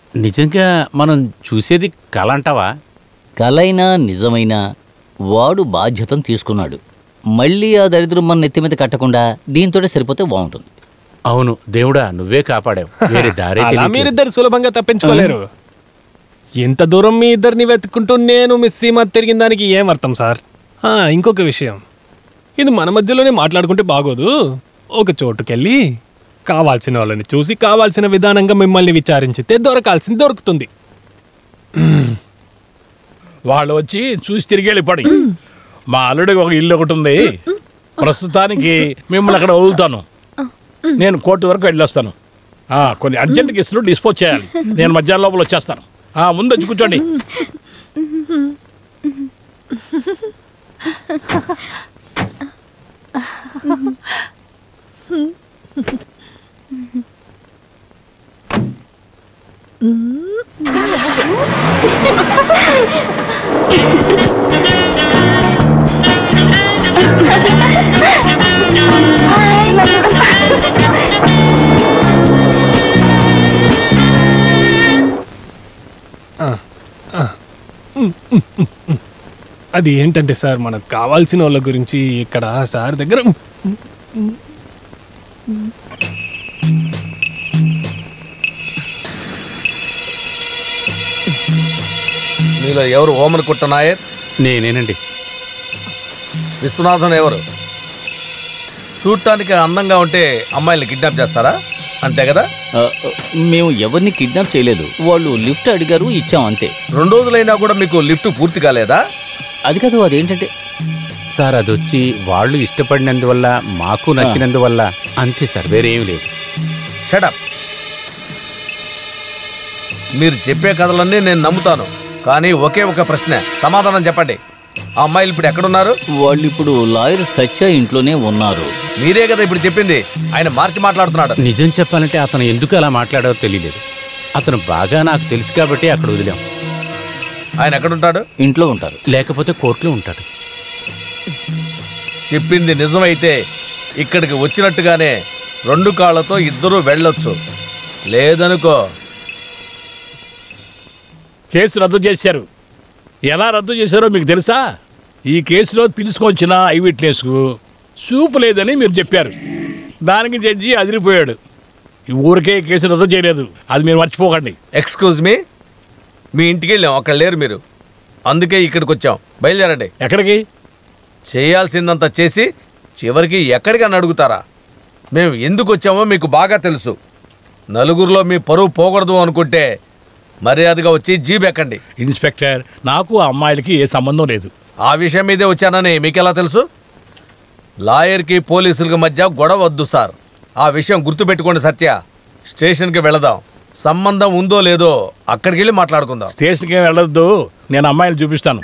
నిజంగా మనం చూసేది కళ అంటావా కలైనా నిజమైనా వాడు బాధ్యతను తీసుకున్నాడు మళ్ళీ ఆ దరిద్రం మన నెత్తి మీద కట్టకుండా దీంతోటే సరిపోతే బాగుంటుంది అవును దేవుడా నువ్వే కాపాడావు వేరే దారే అలా తెలియట్లేదు. మీరిద్దరు సులభంగా తప్పించుకోలేరు ఇంత దూరం మీ ఇద్దరిని వెతుక్కుంటూ నేను మిస్ సీమ తిరిగిన దానికి ఏం అర్థం సార్ ఆ, ఇంకొక విషయం ఇది మన మధ్యలోనే మాట్లాడుకుంటే బాగోదు ఒక చోటుకెళ్ళి కావాల్సిన వాళ్ళని చూసి కావాల్సిన విధానంగా మిమ్మల్ని విచారించితే దొరకాల్సింది దొరుకుతుంది వాళ్ళు వచ్చి చూసి తిరిగి వెళ్ళిపోయి మా అల్లుడికి ఒక ఇల్లు ఒకటి ఉంది ప్రస్తుతానికి మిమ్మల్ని అక్కడ వదులుతాను నేను కోర్టు వరకు వెళ్ళొస్తాను ఆ, కొన్ని అర్జెంట్ కేసులు డిస్పోజ్ చేయాలి నేను మధ్యాహ్నం లోపల వచ్చేస్తాను ఆ, ముందు వచ్చి కూర్చోండి అది ఏంటంటే సార్ మనకు కావాల్సిన వాళ్ళ గురించి ఇక్కడ సార్ దగ్గర మీలో ఎవరు ఓమన్ కుట్ట నాయర్ నేనేనండి విశ్వనాథన్ ఎవరు చూడటానికి అందంగా ఉంటే అమ్మాయిల్ని కిడ్నాప్ చేస్తారా అంతే కదా ఆ, మేము ఎవరిని కిడ్నాప్ చేయలేదు వాళ్ళు లిఫ్ట్ అడిగారు ఇచ్చాం అంతే రెండు రోజులైనా కూడా మీకు లిఫ్ట్ పూర్తి కాలేదా అది కాదు అదేంటంటే సార్ అది వచ్చి వాళ్ళు ఇష్టపడినందువల్ల మాకు నచ్చినందువల్ల అంతే సార్ వేరేం లేదు షటప్ మీరు చెప్పే కథలన్నీ నేను నమ్ముతాను కానీ ఒకే ఒక ప్రశ్న సమాధానం చెప్పండి ఆ అమ్మాయిలు ఇప్పుడు ఎక్కడున్నారు వాళ్ళు ఇప్పుడు లాయర్ సత్య ఇంట్లోనే ఉన్నారు మీరే కదా ఇప్పుడు చెప్పింది ఆయన మార్చి మాట్లాడుతున్నాడు నిజం చెప్పాలంటే అతను ఎందుకు అలా మాట్లాడారో తెలియలేదు అతను బాగా నాకు తెలుసు కాబట్టి అక్కడ వదిలాం ఆయన ఎక్కడుంటాడు ఇంట్లో ఉంటారు లేకపోతే కోర్టులో ఉంటాడు చెప్పింది నిజమైతే ఇక్కడికి వచ్చినట్టుగానే రెండు కాళ్ళతో ఇద్దరూ వెళ్ళొచ్చు లేదనుకో కేసు రద్దు చేశారు ఎలా రద్దు చేశారో మీకు తెలుసా ఈ కేసులో పిలుచుకొచ్చిన ఐ విట్నెస్కు చూపు లేదని మీరు చెప్పారు దానికి జడ్జి అదిరిపోయాడు ఈ ఊరికే ఈ కేసు రద్దు చేయలేదు అది మీరు మర్చిపోకండి ఎక్స్క్యూజ్ మీ మీ ఇంటికి వెళ్ళాం అక్కడ లేరు మీరు అందుకే ఇక్కడికి వచ్చాం బయలుదేరండి ఎక్కడికి చేయాల్సిందంతా చేసి చివరికి ఎక్కడికి అని అడుగుతారా మేము ఎందుకు వచ్చామో మీకు బాగా తెలుసు నలుగురిలో మీ పరువు పోకూడదు అనుకుంటే మర్యాదగా వచ్చి జీప్ ఎక్కండి ఇన్స్పెక్టర్ నాకు ఆ అమ్మాయిలకి ఏ సంబంధం లేదు ఆ విషయం మీదే వచ్చానని మీకెలా తెలుసు లాయర్కి పోలీసులకి మధ్య గొడవ వద్దు సార్ ఆ విషయం గుర్తుపెట్టుకోండి సత్య స్టేషన్కి వెళదాం సంబంధం ఉందో లేదో అక్కడికి వెళ్ళి మాట్లాడుకుందాం స్టేషన్కి ఏం వెళ్ళొద్దు నేను అమ్మాయిలు చూపిస్తాను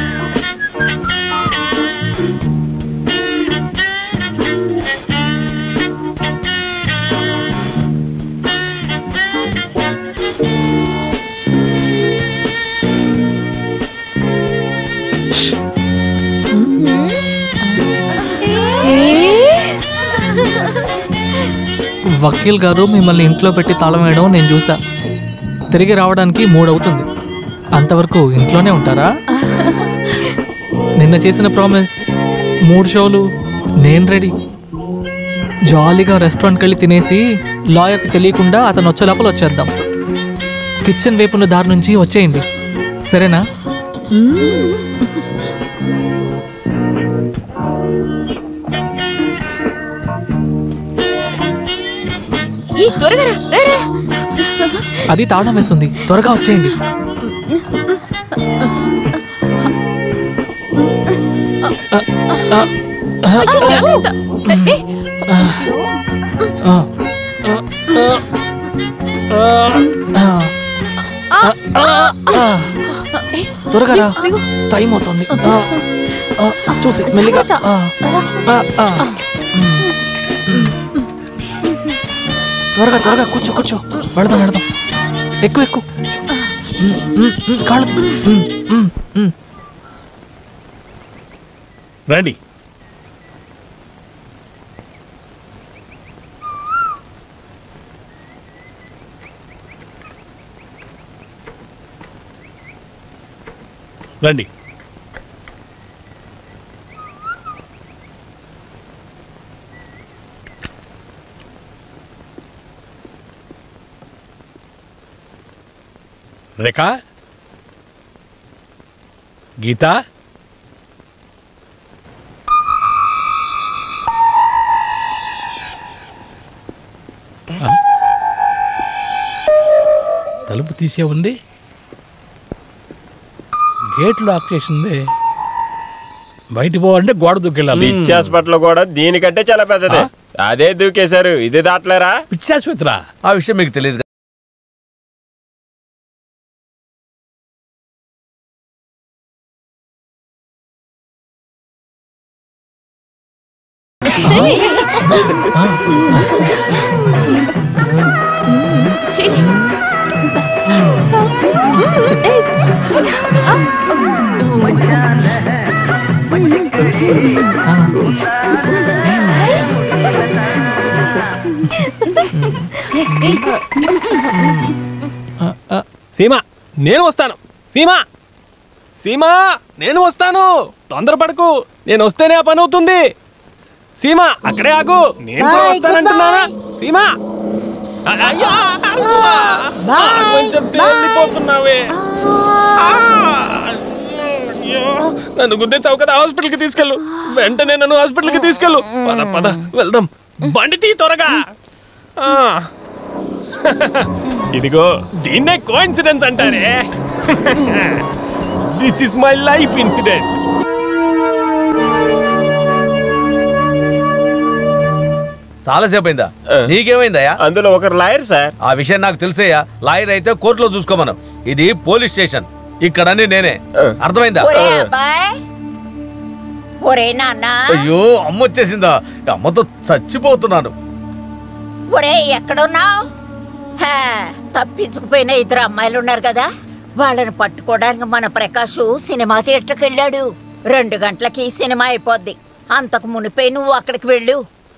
వకీల్ గారు మిమ్మల్ని ఇంట్లో పెట్టి తాళం వేయడం నేను చూసా తిరిగి రావడానికి మూడవుతుంది అంతవరకు ఇంట్లోనే ఉంటారా నిన్న చేసిన ప్రామిస్ మూడు షోలు నేను రెడీ జాలీగా రెస్టారెంట్కి వెళ్ళి తినేసి లాయర్కి తెలియకుండా అతను వచ్చే లోపల వచ్చేద్దాం కిచెన్ వైపున్న దారి నుంచి వచ్చేయండి సరేనా ఈ త్వరగా రా, రా, రా. అది తాళం వేస్తుంది త్వరగా వచ్చేయండి అయ్యో, జాగ్రత్త. ఏ, ఆ. ఏ, త్వరగా రా దిగు. టైం అవుతుంది ఆ, ఆ, చూసి మెల్లిగా జాగ్రత్త. ఆ, రా. ఆ, ఆ. ఉమ్, ఉమ్. త్వరగా త్వరగా కూర్చో కూర్చో వెళదాం వెళదాం ఎక్కువ ఎక్కువ ఉమ్, ఉమ్, ఉమ్, కాళ్ళు తీ. ఉమ్, ఉమ్, ఉమ్. రండి రండి రేఖ గీత ఆ? తలుపు తీసే ఉంది గేట్ లాక్ చేసింది బయట పోవాలంటే గోడ దూకెళ్ళాలి పిచ్చి హాస్పిటల్ కూడా దీనికంటే చాలా పెద్దది అదే దూకేశారు ఇది దాటలేరా పిచ్చాసుపత్రా ఆ విషయం మీకు తెలియదు చేయి సీమ నేను వస్తాను సీమ సీమ నేను వస్తాను తొందరపడకు నేను వస్తేనే ఆ పని అవుతుంది సీమ అక్కడే ఆగు నేను కూడా వస్తానంటున్నానా సీమ అ- అయ్యా! ఆగమని చెప్తే వెళ్ళిపోతున్నావే ఆ! అయ్యో! నన్ను గుద్దేసావు కదా హాస్పిటల్కి తీసుకెళ్ళు వెంటనే నన్ను హాస్పిటల్కి తీసుకెళ్ళు పద పద వెళ్దాం బండి తీ త్వరగా ఆ. ఇదిగో దీన్నే కోఇన్సిడెన్స్ అంటారే this is my life incident చాలాసేపు అయిందా నీకేమైందయ్యా అందులో ఒకరు లాయర్ సార్ ఆ విషయం నాకు తెలిసేయా లాయర్ అయితే కోర్టులో చూసుకోమను ఇది పోలీస్ స్టేషన్ ఇక్కడని నేనే అర్థమైందా ఒరే అబ్బాయ్ ఒరే నాన్న అయ్యో అమ్మ వచ్చేసిందా ఈ అమ్మతో చచ్చిపోతున్నాను ఒరే ఎక్కడున్నావు తప్పించుకుపోయిన ఇద్దరు అమ్మాయిలు ఉన్నారు కదా వాళ్ళని పట్టుకోవడానికి మన ప్రకాష్ సినిమా థియేటర్కి వెళ్ళాడు రెండు గంటలకి సినిమా అయిపోద్ది అంతకు మునిపే నువ్వు అక్కడికి వెళ్ళు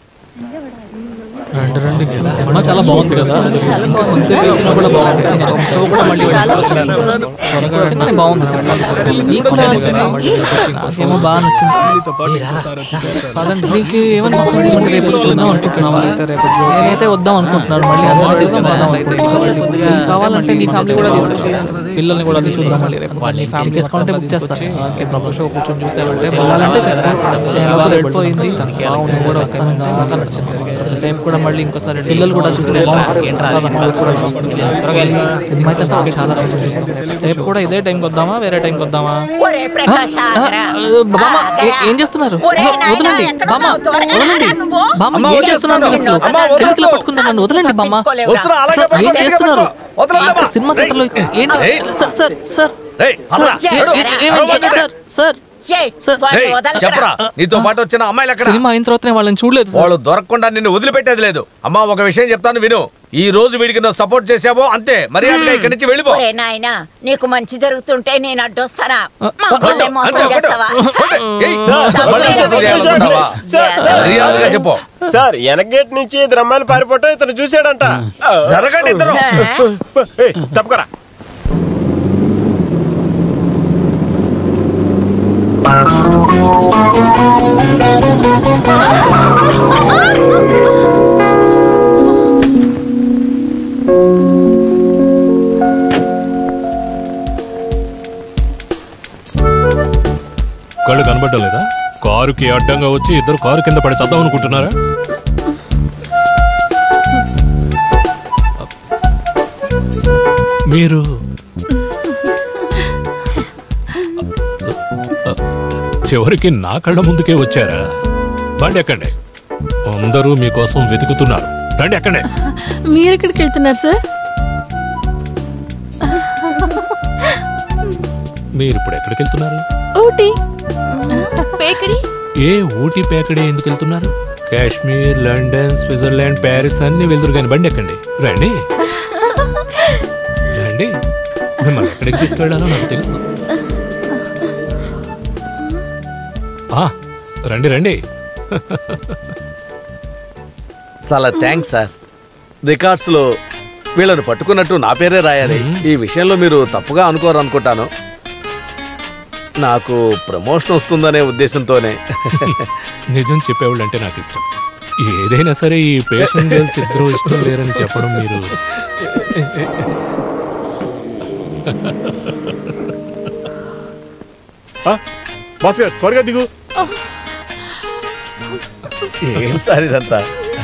రెండు రెండు సినిమా చాలా బాగుంది కదా ఇంకా కొంచెం వేసినా కూడా బాగుంది నేను ఒక షో కూడా మళ్ళీ చూడాలి. త్వరగా వస్తుంది. బాగుంది సినిమా నీకు కూడా నచ్చింది? నాకేమో బాగా నచ్చింది పదండి నీకు ఏమనిపిస్తుంది మరి రేపు చూద్దాం అనుకుంటున్నావా నేనైతే వద్దాం అనుకుంటున్నాను మళ్ళీ అందరూ తీసుకుందాం అయితే కావాలంటే నీ ఫ్యామిలీ కూడా తీసుకుంటాం పిల్లల్ని కూడా తీసుకుందాం మళ్ళీ రేపు నీ ఫ్యామిలీ తీసుకుంటే బుక్ చేస్తాను ఓకే ప్రభు షో కూర్చొని చూస్తే అంటే వెళ్ళాలంటే చెప్పు నేను బాగా వెళ్ళిపోయింది బాగుంది కూడా వస్తాను బాగా నచ్చింది రేపు కూడా మళ్ళీ ఇంకోసారి పిల్లలు కూడా చూస్తే బాగుంటుంది వాళ్ళకి కూడా నచ్చుతుంది. త్వరగా వెళ్ళి. సినిమా అయితే నాకు చాలా నచ్చింది రేపు కూడా ఇదే టైంకి వద్దామా వేరే టైంకి వద్దామా ఒరే ప్రకాష్ ఆ, ఆగరా. బామ్మ ఏ- ఆగరా. ఏం చేస్తున్నారు ఒరే వదలండి నాయనా, బామ్మ ఎక్కడున్నావు? త్వరగా వదలండి రారా నువ్వు. బామ్మ అమ్మ, ఏం వదిలేస్తున్నాను. చేస్తున్నారు మీరు అసలు అమ్మ, వదలొద్దు. ఎందుకులా పట్టుకున్నారు నన్ను వదలండి బామ్మ తప్పించుకోలేవురా. వస్తున్నా, అలాగే సార్, ఏం పట్టుకో, చేస్తున్నారు పట్టుకో. వదలండి, ఇక్కడ అమ్మ. సినిమా థియేటర్లో ఏంటి రేయ్. సార్ సార్ సార్ రేయ్, సార్ అదరా, ఏ- ఏడు. ఏ- ఏమైంది సార్ సార్ ఏయ్, సార్. వాడిని రేయ్, వదలకురా. చెప్పరా నీతో పాటు వచ్చిన అమ్మాయిలు ఎక్కడ సినిమా అయిన తర్వాత వాళ్ళని చూడలేదు సార్ వాళ్ళు దొరకకుండా నిన్ను వదిలిపెట్టేది లేదు అమ్మా ఒక విషయం చెప్తాను విను ఈ రోజు వీడికి నువ్వు సపోర్ట్ చేసావో అంతే మర్యాదగా ఇక్కడి నుంచి వెళ్ళిపో ఒరే నాయనా నీకు మంచి జరుగుతుంటే నేను అడ్డొస్తానా ఆ, మా కొట్టు, అమ్మని మోసం అంతే, కొట్టు. చేస్తావా కొట్టు. ఏయ్, సార్, మళ్ళీ సార్, మోసం చేయాలనుకుంటున్నావా? Sir, sir. మర్యాదగా చెప్పు సార్ వెనక గేట్ నుంచి ఇద్దరు అమ్మాయిలు పారిపోవటం ఇతను చూసాడంట జరగండి ఇద్దరు ఏయ్, తప్పుకోరా కళ్ళు కనబడ్డలేదా కారుకి అడ్డంగా వచ్చి ఇద్దరు కారు కింద పడి చద్దాం అనుకుంటున్నారా మీరు చివరికి నా కళ్ళ ముందుకే వచ్చారా బండి ఎక్కండి అందరూ మీకోసం వెతుకుతున్నారు రండి ఎక్కండి మీరు ఎక్కడికి వెళ్తున్నారు సార్ మీరు ఇప్పుడు ఎక్కడికి వెళ్తున్నారు ఊటీ బేకరీ ఏ ఊటీ పేకడే ఎందుకు వెళ్తున్నారు కాశ్మీర్ లండన్ స్విట్జర్లాండ్ ప్యారిస్ అన్ని వెళ్తురు కానీ బండి ఎక్కండి రండి రండి మిమ్మల్ని ఎక్కడికి తీసుకెళ్ళాలో నాకు తెలుసు ఆ, రండి రండి చాలా థ్యాంక్స్ సార్ రికార్డ్స్ లో వీళ్ళని పట్టుకున్నట్టు నా పేరే రాయాలి ఈ విషయంలో మీరు తప్పుగా అనుకోరు అనుకుంటాను నాకు ప్రమోషన్ వస్తుందనే ఉద్దేశంతోనే నిజం చెప్పేవాళ్ళు అంటే నాకు ఇష్టం ఏదైనా సరే ఈ పేషెంట్ గర్ల్స్ ఇద్దరు ఇష్టం లేరని చెప్పడం మీరు బాస్ గారు త్వరగా దిగు ఏం సార్ ఇదంతా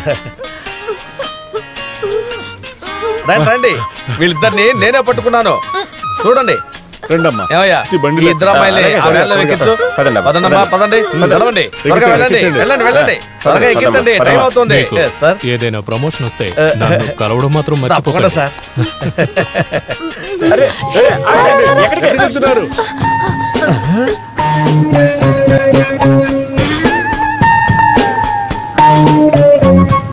రండి రండి వీళ్ళిద్దరిని నేనే పట్టుకున్నాను చూడండి రండమ్మా ఏమయ్యా ఈ బండిలో- ఈ ఇద్దరు అమ్మాయిల్ని అలాగే ఆ సార్, వ్యాన్లో త్వరగా. ఎక్కించు పదండి, పదండమ్మా పదండి నడవండి త్వరగా వెళ్ళండి ఎక్కించండి. వెళ్ళండి వెళ్ళండి త్వరగా ఎక్కించండి టైం అవుతుంది మీకు ఏ, సార్ ఏదైనా ప్రమోషన్ వస్తే నన్ను కలవడం మాత్రం తప్పకుండా మర్చిపోకండి సార్ అరే అరే, ఆగండి. ఎక్కడికి ఎక్కడికి వెళ్తున్నారు